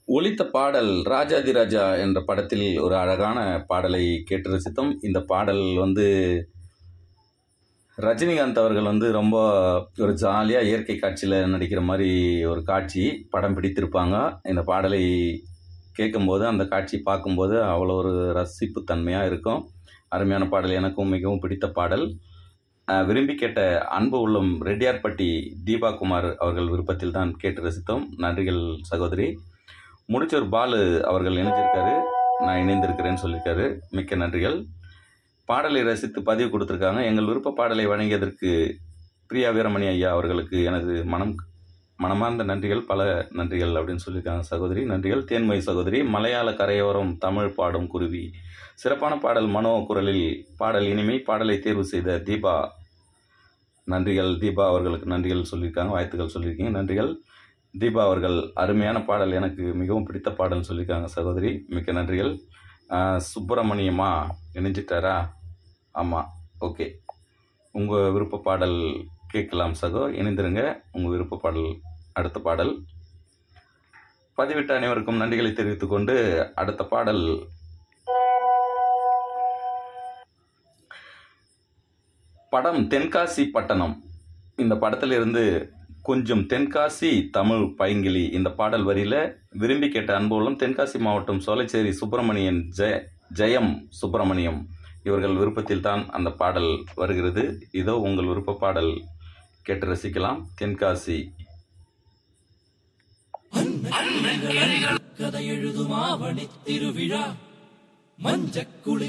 ஒலித்த பாடல் ராஜாதி ராஜா என்ற படத்தில் ஒரு அழகான பாடலை கேட்டு ரசித்தோம் இந்த பாடல் வந்து ரஜினிகாந்த் அவர்கள் வந்து ரொம்ப ஒரு ஜாலியாக இயற்கை காட்சியில் நடிக்கிற மாதிரி ஒரு காட்சி படம் பிடித்திருப்பாங்க இந்த பாடலை கேட்கும்போது அந்த காட்சி பார்க்கும்போது அவ்வளோ ஒரு ரசிப்பு தன்மையாக இருக்கும் அருமையான பாடல் எனக்கும் மிகவும் பிடித்த பாடல் அஹ், விரும்பி கேட்ட அன்பு உள்ளம் ரெட்டியார்பட்டி தீபா குமார் அவர்கள் விருப்பத்தில் தான் கேட்டு ரசித்தோம் நன்றிகள் சகோதரி முடிச்சூர் பாலு அவர்கள் இணைஞ்சிருக்காரு நான் இணைந்திருக்கிறேன்னு சொல்லியிருக்காரு மிக்க நன்றிகள் பாடலை ரசித்து பதிவு கொடுத்துருக்காங்க எங்கள் விருப்ப பாடலை வழங்கியதற்கு பிரியா வீரமணி ஐயா அவர்களுக்கு எனது மனம் மனமார்ந்த நன்றிகள் பல நன்றிகள் அப்படின்னு சொல்லியிருக்காங்க சகோதரி நன்றிகள் தேன்மொழி சகோதரி மலையாள கரையோரம் தமிழ் பாடும் குருவி சிறப்பான பாடல் மனோ குரலில் பாடல் இனிமை பாடலை தேர்வு செய்த தீபா நன்றிகள் தீபா அவர்களுக்கு நன்றிகள் சொல்லியிருக்காங்க வாழ்த்துக்கள் சொல்லியிருக்கீங்க நன்றிகள் தீபா அவர்கள் அருமையான பாடல் எனக்கு மிகவும் பிடித்த பாடல் சொல்லியிருக்காங்க சகோதரி மிக்க நன்றிகள் ஆஹ், சுப்பிரமணியமா இணைஞ்சிட்டாரா ஆமாம் ஓகே உங்கள் விருப்ப பாடல் கேட்கலாம் சகோ இணைந்திருங்க உங்கள் விருப்ப பாடல் அடுத்த பாடல் பதிவிட்ட அனைவருக்கும் நன்றிகளை தெரிவித்துக் கொண்டு அடுத்த பாடல் படம் தென்காசி பட்டணம் இந்த படத்திலிருந்து கொஞ்சம் தென்காசி தமிழ் பைங்கிலி இந்த பாடல் வரியில் விரும்பி கேட்ட அன்புள்ளம் தென்காசி மாவட்டம் சோலைச்சேரி சுப்பிரமணியன் ஜெய ஜெயம் சுப்பிரமணியம் இவர்கள் விருப்பத்தில் தான் அந்த பாடல் வருகிறது இதோ உங்கள் விருப்ப பாடல் கேட்டு ரசிக்கலாம் தென்காசி கதை எழுதும் ஆவணி திருவிழா மஞ்சக்குளி